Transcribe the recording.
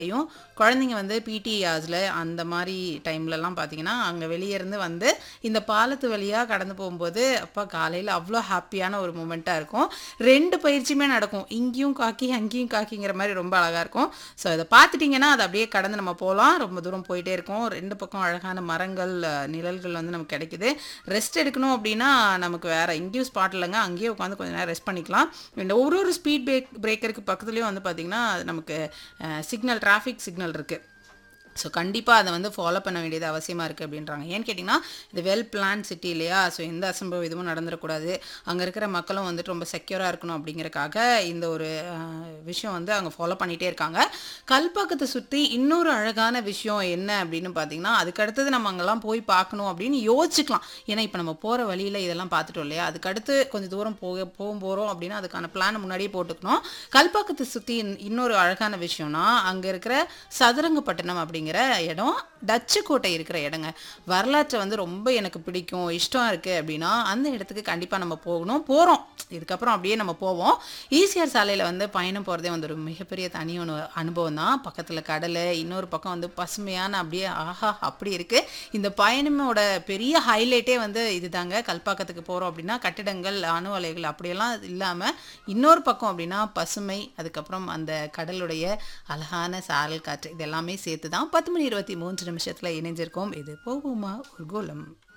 யும் குழந்தைங்க வந்து பிடி ஹார்ஸ்ல அந்த மாதிரி டைம்லலாம் பார்த்தீங்கன்னா, அங்க வெளிய இருந்து வந்து இந்த பாலத்து வழியா கடந்து போகும்போது, அப்பா காலையில அவ்ளோ ஹாப்பியான ஒரு மொமெண்ட்டா இருக்கும். 2 பயிற்சியுமே நடக்கும். இங்கேயும் காக்கி, அங்கேயும் காக்கிங்கிற மாரி ரொம்ப அழகா இருக்கும். ஸோ இத பார்த்துட்டீங்கன்னா, அத அப்படியே கடந்து நம்ம போலாம். ரொம்ப தூரம் போயிட்டே இருக்கோம். 2 பக்கம் அழகான மரங்கள், அ நிழல்கள் வந்து நமக்கு கிடைக்குது. ரெஸ்ட் எடுக்கணும் அப்டின்னா, நமக்கு வேற எங்கேயும் ஸ்பாட் இல்லங்க. அங்கேயே உட்காந்து கொஞ்ச நேரம் ரெஸ்ட் பண்ணிக்கலாம். இந்த ஒரு ஒரு ஸ்பீட் பிரேக் பிரேக்கருக்கு பக்கத்துலயும் வந்து பார்த்தீங்கன்னா, நமக்கு அ சிக்னல் டிராஃபிக் சிக்னல் இருக்கு. ஸோ கண்டிப்பா அத வந்து ஃபாலோ பண்ண வேண்டியது அவசியமா இருக்கு அப்டின்றாங்க. ஏன்னு கேட்டீங்கன்னா, இது வெல் பிளான்ட் சிட்டி இல்லையா? ஸோ எந்த அசம்பாவிதமும் எதுவும் நடந்துறக்கூடாது. அங்க இருக்கிற மக்களும் வந்துட்டு ரொம்ப செக்யூரா இருக்கணும் அப்டிங்கிறக்காக, இந்த ஒரு அ விஷயம் வந்து அங்க ஃபாலோ பண்ணிட்டே இருக்காங்க. கல்பாக்கத்த சுத்தி இன்னொரு அழகான விஷயம் என்ன அப்டின்னு பார்த்தீங்கன்னா, அதுக்கு அடுத்தது நம்ம அங்கலாம் போய் பார்க்கணும் அப்டின்னு யோசிச்சுக்கலாம். ஏன்னா, இப்ப நம்ம போற வழியில இதெல்லாம் பார்த்துட்டோம் இல்லையா? அதுக்கு அடுத்து கொஞ்சம் தூரம் போக போகும் போறோம் அப்டின்னா, அதுக்கான பிளான முன்னாடியே போட்டுக்கணும். கல்பாக்கத்த சுத்தி இன் இன்னொரு அழகான விஷயம்னா, அங்க இருக்கிற சதுரங்கப்பட்டினம் அப்டிங்கிற இடம், டச்சு கோட்டை இருக்கிற இடங்க. வரலாற்ற வந்து ரொம்ப எனக்கு பிடிக்கும், இஷ்டம் இருக்கு அப்டின்னா, அந்த இடத்துக்கு கண்டிப்பா நம்ம போகணும். போறோம். இதுக்கப்புறம் அப்டியே நம்ம போவோம். ஈசிஆர் சாலையில வந்து பயணம் போறதே வந்து ஒரு மிகப்பெரிய தனி அனு அனுபவம் தான். பக்கத்துல கடலு, இன்னொரு பக்கம் வந்து பசுமையான அப்டியே ஆஹா! அப்டி இருக்கு. இந்த பயணமோட பெரிய ஹைலைட்டே வந்து இதுதாங்க. கல்பாக்கத்துக்கு போறோம் அப்டின்னா, கட்டிடங்கள், அணு ஆலைகள் அப்படியெல்லாம் இல்லாம, இன்னொரு பக்கம் அப்டின்னா பசுமை, அதுக்கப்புறம் அந்த கடலுடைய அழகான சாரல் காற்று. இது எல்லாமே சேர்த்து தான் 10 மணி 23 நிமிஷத்துல இணைஞ்சிருக்கோம். இது போவோமா ஊர்கோலம்.